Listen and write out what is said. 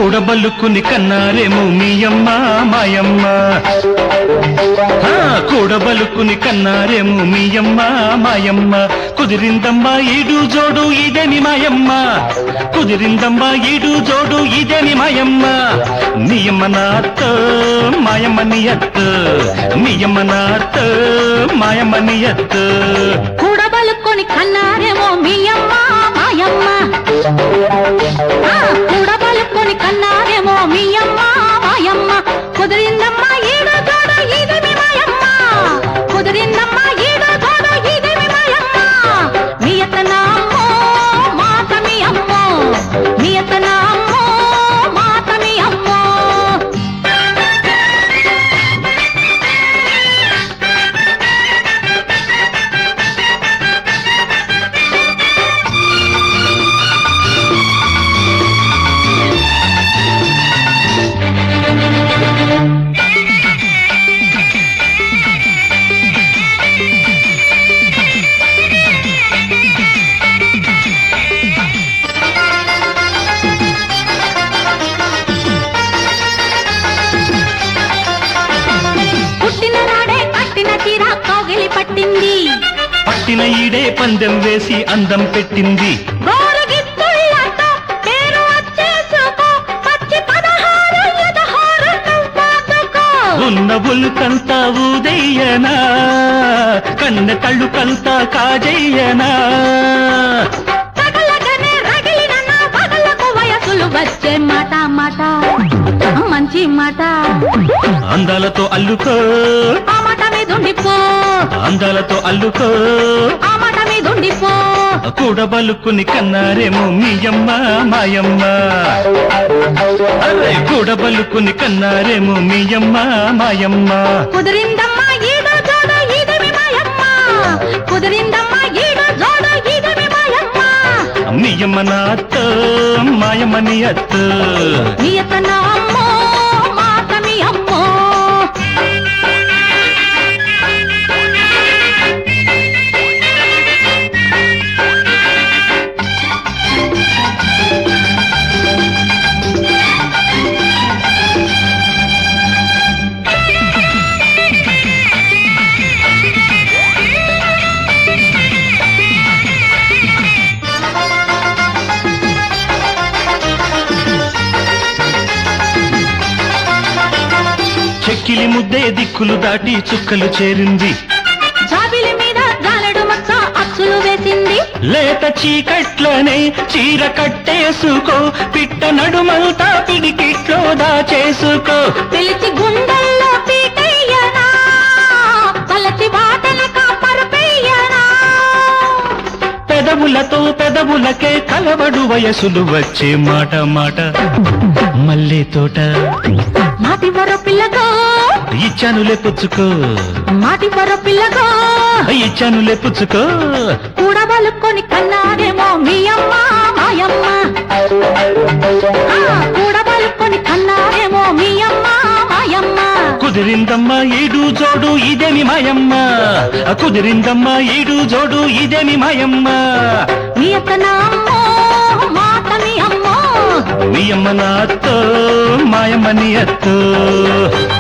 కూడబలుకుని కన్నారేమో మీ అమ్మ మాయమ్మ ఆ, కూడబలుకుని కన్నారేమో మీ అమ్మ మాయమ్మ కుదిరిందమ్మా ఈడు జోడు ఇదేమి మాయమ్మ కుదిరిందమ్మా ఈడు జోడు ఇదేమి మాయమ్మ నీయమ్మ నాత్త మాయమ్మ నీ అత్త నీయమ్మ నాత్త మాయమ్మ నీ అత్త కూడబలుకొని కన్నారేమో మీ అమ్మ మాయమ్మ ఆ, కూడబలుకొని కన్నారేమో మీ అమ్మ మాయమ్మ కుదిరిందమ్మ ఈడు జోడు ఇదేమి మాయమ్మ కుదిరిందమ్మ ఈడు జోడు ఇదేమి మాయమ్మ మీ అత్తన అమ్మో మాత మీ అమ్మో మీ అత్తన అమ్మో మాత మీ అమ్మో పుట్టిన నాడే కట్టిన చీర కౌగిలి పట్టింది పట్టిన ఈడే పందెం వేసి అందం పెట్టింది గోరుగిత్తుళ్ళతో పేరు వచ్చేసుకో పచ్చి పదహారు ఎదహారు నువ్వాదుకో ఉన్న ఉల్కంతా ఊదయ్యనా కన్న కళ్ళుకంతా కాజయ్యనా తగలగనే రగిలిన నా పగలకు వయసులు వచ్చే మాట మాట మంచి మాట అందాలతో అల్లుకో ఆ మాట మీదుండిపో అందాలతో అల్లుకో ఆ మాట మీదుండిపో కూడబలుకుని కన్నారేమో మీయమ్మ మాయమ్మ అరే కూడబలుకుని కన్నారేమో మీయమ్మ మాయమ్మ కుదిరిందమ్మా ఈడు జోడు ఇదేమి మాయమ్మ కుదిరిందమ్మా ఈడు జోడు ఇదేమి మాయమ్మ మీయమ్మ నా అత్త మాయమ్మ నీ అత్త నీ అత్తన అమ్మో మాట మీ అమ్మో చెక్కిలి ముద్దే దిక్కులు దాటి చుక్కలు చేరింది జాబిలి మీద జాలడు మచ్చ అచ్చులు వేసింది లేత చీకట్లనే చీర కట్టేసుకో పిట్ట నడుమంతా పిడికిట్లో దాచేసుకో పిలిచి గుండెల్లో పీటయ్యనా పలచి వాటన కాపరుపెయ్యనా పెదవులతో పెదవులకే కలవడు వయసులు వచ్చే మాట మాట మల్లె తోట మాటి వర పిల్లగో ఇచ్చానులే పుచ్చుకో మాటి వర పిల్లగో ఇచ్చానులే పుచ్చుకో కూడబలుకొని కన్నారేమో మీ అమ్మ మాయమ్మ ఆ, కూడబలుకొని కన్నారేమో మీ అమ్మ మాయమ్మ కుదిరిందమ్మా ఈడు జోడు ఇదేమి మాయమ్మ కుదిరిందమ్మా ఈడు జోడు ఇదేమి మాయమ్మ మీ అత్తన అమ్మో మాట మీ అమ్మో మీ అమ్మ నా అత్తో మాయమ్మ నీ అత్తో